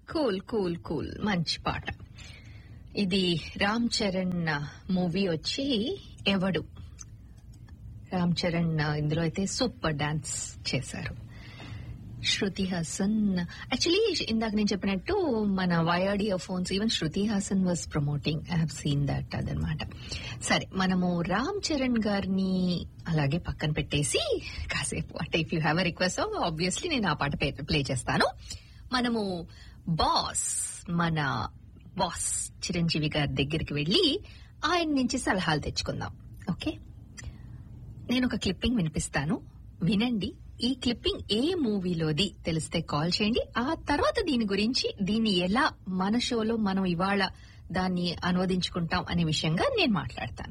Cool cool cool మంచి పాట ఇది రామ్ చరణ్ మూవీ వచ్చి ఎవడు రామ్ చరణ్ ఇందులో అయితే సూపర్ డాన్స్ చేశారు శృతి హాసన్ యాక్చువల్లీ ఇందాక నేను చెప్పినట్టు మన వైఆర్డి phones even Shruti Haasan was promoting I have seen that అదనమాట సరే మనము రామ్ చరణ్ గారిని అలాగే పక్కన పెట్టేసి కాసేపు అంటే if you have a request obviously నేను ఆ పాట ప్లే చేస్తాను మనము బాస్ మన బాస్ చిరంజీవి గారి దగ్గరికి వెళ్లి ఆయన నుంచి సలహాలు తెచ్చుకుందాం ఓకే నేను ఒక క్లిప్పింగ్ వినిపిస్తాను వినండి ఈ క్లిప్పింగ్ ఏ మూవీలోది తెలిస్తే కాల్ చేయండి ఆ తర్వాత దీని గురించి దీన్ని ఎలా మన షోలో మనం ఇవాళ దాన్ని అనువదించుకుంటాం అనే విషయంగా నేను మాట్లాడతాను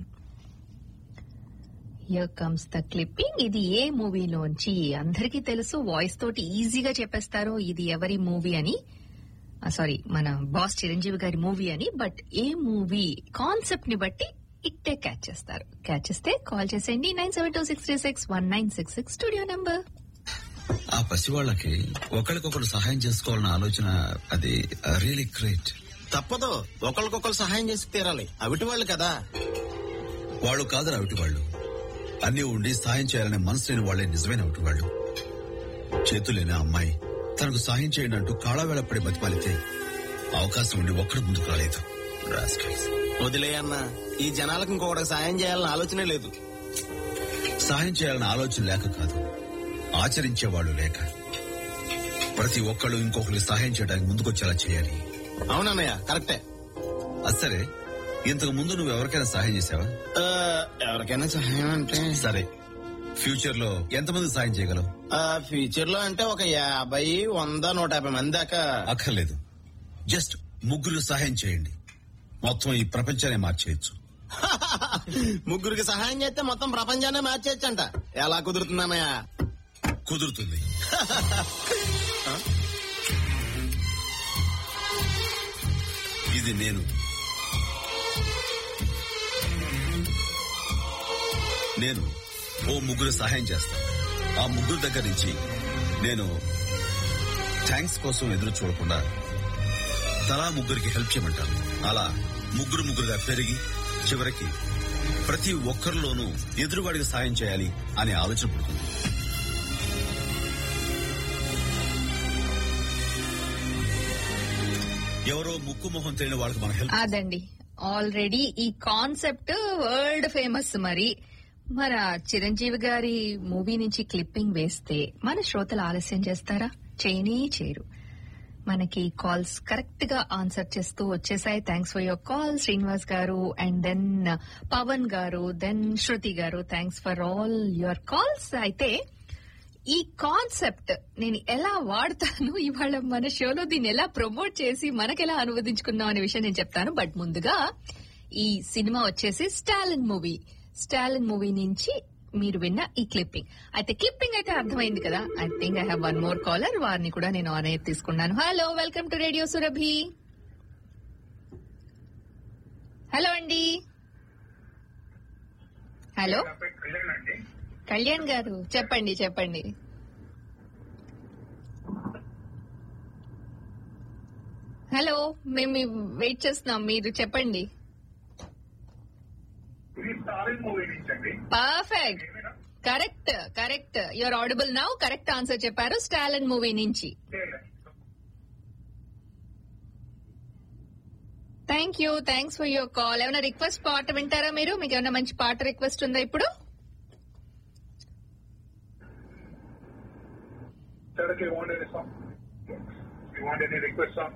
హియర్ కమ్స్ ద క్లిప్పింగ్ ఇది ఏ మూవీలోంచి అందరికీ తెలుసు వాయిస్ తోటి ఈజీగా చెప్పేస్తారు ఇది ఎవరి మూవీ అని సారీ మన బాస్ చిరంజీవి గారి మూవీ అని బట్ ఏ మూవీ కాన్సెప్ట్ ని బట్టి ఇట్టే క్యాచ్ చేస్తారు క్యాచ్ చేస్తే కాల్ చేసేయండి nine seven two six three six one nine six six studio number ఆ పసివాళ్ళకి ఒకరికొకరు సహాయం చేసుకోవాలన్న ఆలోచన అది రియలీ గ్రేట్ తప్పదు ఒకరికొకరు సహాయం చేసి తీరాలి అవిటి వాళ్ళు కదా వాళ్ళు కాదు అవిటి వాళ్ళు అన్ని ఉండి సాయం చేయాలనే మనసు లేని వాళ్లే నిజమైన అవిటి వాళ్ళు చేతులేని అమ్మాయి తనకు సాయం చేయండి అంటూ కాళావేళ పడి బతిమాలితే అవకాశం ఉండి ఒక్కడు ముందుకు రాలేదు Rascals. వదిలే అన్న ఈ జనాలకు ఇంకొకటి సాయం చేయాలని ఆలోచనే లేదు సహాయం చేయాలన్న ఆలోచన లేక కాదు ఆచరించే వాళ్ళు లేక ప్రతి ఒక్కళ్ళు ఇంకొకరికి సహాయం చేయడానికి ముందుకొచ్చేలా చేయాలి అవునన్నయ్య కరెక్టే అది సరే ఇంతకు ముందు నువ్వు ఎవరికైనా సహాయం చేసావా ఆ, ఎవరికైనా సహాయం అంటే సరే ఫ్యూచర్ లో ఎంతమంది సాయం చేయగలవు ఫ్యూచర్ లో అంటే ఒక యాభై వంద నూట యాభై మంది దాకా అక్కర్లేదు జస్ట్ ముగ్గురు సహాయం చేయండి మొత్తం ఈ ప్రపంచాన్ని మార్చేయచ్చు ముగ్గురికి సహాయం చేస్తే మొత్తం ప్రపంచాన్ని మార్చేయచ్చంట ఎలా కుదురుతుందన్నయ్య కుదురుతుంది ఇది నేను నేను ఓ ముగ్గురు సహాయం చేస్తాను ఆ ముగ్గురు దగ్గర నుంచి నేను థ్యాంక్స్ కోసం ఎదురు చూడకుండా తలా ముగ్గురికి హెల్ప్ చేయమంటాను అలా ముగ్గురు ముగ్గురుగా పెరిగి చివరికి ప్రతి ఒక్కరిలోనూ ఎదురువాడికి సాయం చేయాలి అనే ఆలోచన పుడుతుంది ఎవరో ముక్కు మొహం తెలియని వాళ్ళకి మనం హెల్ప్ అదండి ఆల్రెడీ ఈ కాన్సెప్ట్ వరల్డ్ ఫేమస్ మరి మన చిరంజీవి గారి మూవీ నుంచి క్లిప్పింగ్ వేస్తే మన శ్రోతలు ఆలస్యం చేస్తారా చేయనే చేయరు మనకి కాల్స్ కరెక్ట్ గా ఆన్సర్ చేస్తూ వచ్చేసాయి thanks for your call Srinivas garu and then Pavan garu then Shruti garu thanks for all your calls అయితే ఈ కాన్సెప్ట్ నేను ఎలా వాడతాను ఇవాళ మన షోలో దీన్ని ఎలా ప్రమోట్ చేసి మనకెలా అనువదించుకుందాం అనే విషయం నేను చెప్తాను బట్ ముందుగా ఈ సినిమా వచ్చేసి స్టాలిన్ మూవీ స్టాలిన్ మూవీ నుంచి మీరు విన్న ఈ క్లిప్పింగ్ అయితే క్లిప్పింగ్ అయితే అర్థమైంది కదా I think I have one more caller వారిని కూడా నేను ఆన్ ఎయిర్ తీసుకున్నాను hello welcome to radio Surabhi hello అండి హలో కళ్యాణ్ గారు చెప్పండి చెప్పండి హలో మేము వెయిట్ చేస్తున్నాం మీరు చెప్పండి ఇది స్టాలిన్ మూవీ నుంచి అండి perfect correct correct you're audible now correct answer చెప్పారు స్టాలిన్ మూవీ నుంచి thank you thanks for your call ఏమైనా రిక్వెస్ట్ పాట వింటారా మీరు మీకు ఏమైనా మంచి పాట రిక్వెస్ట్ ఉందా ఇప్పుడు Sir, if you want any song, you want any request song?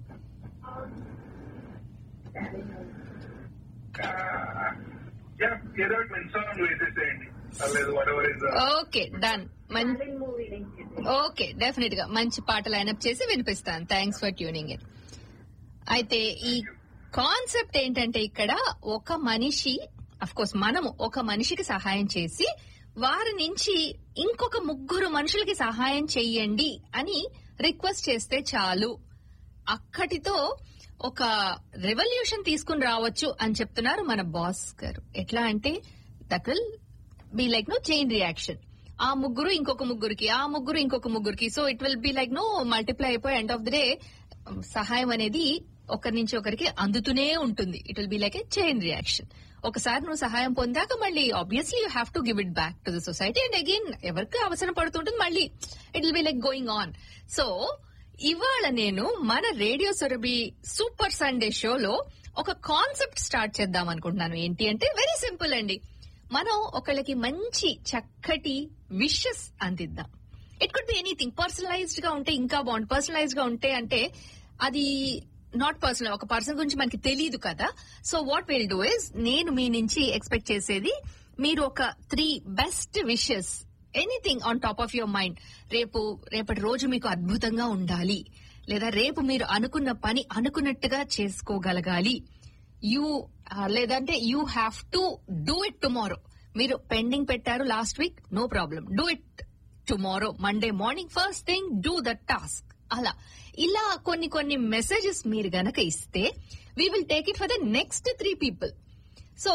Uh, yeah, ఏదో ఒకటి మంచి సాంగ్ వేసేసేయండి లేదు whatever is okay done okay definite గా మంచి పాట లైనప్ చేసి వినిపిస్తాను థ్యాంక్స్ ఫర్ ట్యూనింగ్ ఇన్ అయితే ఈ కాన్సెప్ట్ ఏంటంటే ఇక్కడ ఒక మనిషి అఫ్ కోర్స్ మనము ఒక మనిషికి సహాయం చేసి వారి నుంచి ఇంకొక ముగ్గురు మనుషులకి సహాయం చెయ్యండి అని రిక్వెస్ట్ చేస్తే చాలు అక్కడితో ఒక రెవల్యూషన్ తీసుకుని రావచ్చు అని చెప్తున్నారు మన బాస్ గారు ఎట్లా అంటే that will be like no chain reaction ఆ ముగ్గురు ఇంకొక ముగ్గురికి ఆ ముగ్గురు ఇంకొక ముగ్గురికి so it will be like no multiply అయిపోయి ఎండ్ ఆఫ్ ది డే సహాయం అనేది ఒకరి నుంచి ఒకరికి అందుతూనే ఉంటుంది it will be like a chain reaction ఒకసారి నువ్వు సహాయం పొందాక మళ్ళీ obviously you have to give it back to the society and again ఎవరికి అవసరం పడుతుంటుంది మళ్ళీ it will be like going on so ఇవాళ నేను మన రేడియో సురభి సూపర్ సండే షోలో ఒక కాన్సెప్ట్ స్టార్ట్ చేద్దాం అనుకుంటున్నాను ఏంటి అంటే వెరీ సింపుల్ అండి మనం ఒకళ్ళకి మంచి చక్కటి విషెస్ అందిద్దాం it could be anything personalized గా ఉంటే ఇంకా బాగుంది పర్సనలైజ్డ్ గా ఉంటే అంటే అది నాట్ పర్సనల్ ఒక పర్సన్ గురించి మనకి తెలియదు కదా so what will do is నేను మీ నుంచి ఎక్స్పెక్ట్ చేసేది మీరు ఒక three best wishes anything on top of your mind రేపు రేపటి రోజు మీకు అద్భుతంగా ఉండాలి లేదా రేపు మీరు అనుకున్న పని అనుకున్నట్టుగా చేసుకోగలగాలి యూ లేదంటే you have to do it tomorrow మీరు పెండింగ్ పెట్టారు last week no problem do it tomorrow Monday morning first thing do the task అలా ఇలా కొన్ని కొన్ని మెసేజెస్ మీరు గనక ఇస్తే we will take it for the next three people so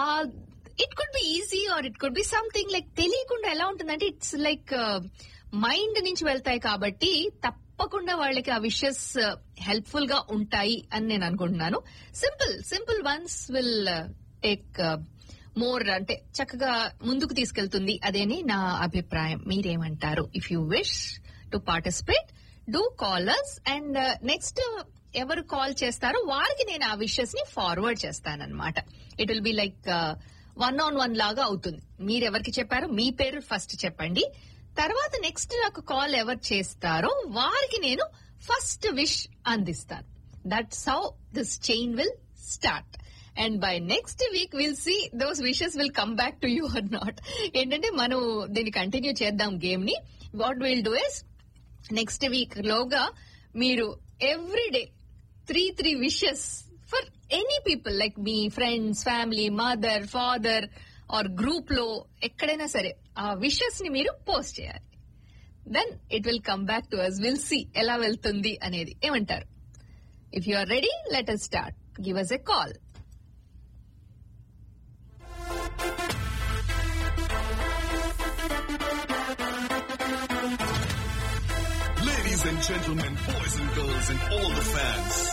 it could be easy or it could be something like తెలియకుండా ఎలా ఉంటుందంటే ఇట్స్ లైక్ మైండ్ నుంచి వెళ్తాయి కాబట్టి తప్పకుండా వాళ్ళకి ఆ విషెస్ హెల్ప్ఫుల్ గా ఉంటాయి అని నేను అనుకుంటున్నాను simple simple once will take more అంటే చక్కగా ముందుకు తీసుకెళ్తుంది అదేని నా అభిప్రాయం మీరేమంటారు if you wish to participate do callers and next ఎవరు కాల్ చేస్తారో వారికి నేను ఆ విషెస్ ని ఫార్వర్డ్ చేస్తానన్నమాట it will be like one on one లాగా అవుతుంది మీరు ఎవరికి చెప్పారో మీ పేరు ఫస్ట్ చెప్పండి తర్వాత నెక్స్ట్ నాకు కాల్ ఎవరు చేస్తారో వారికి నేను ఫస్ట్ విష్ అందిస్తాను that's how this chain will start and by next week will see those wishes will come back to you or not ఏంటంటే మనం దీన్ని కంటిన్యూ చేద్దాం గేమ్ ని what will do is next week లోగా మీరు every day three three wishes for any people like మీ friends family mother father or group లో ఎక్కడైనా సరే ఆ విషెస్ ని మీరు పోస్ట్ చేయాలి then it will come back to us will see ఎలా వెళ్తుంది అనేది ఏమంటారు if you are ready let us start give us a call Ladies and gentlemen, boys and girls, and all the fans,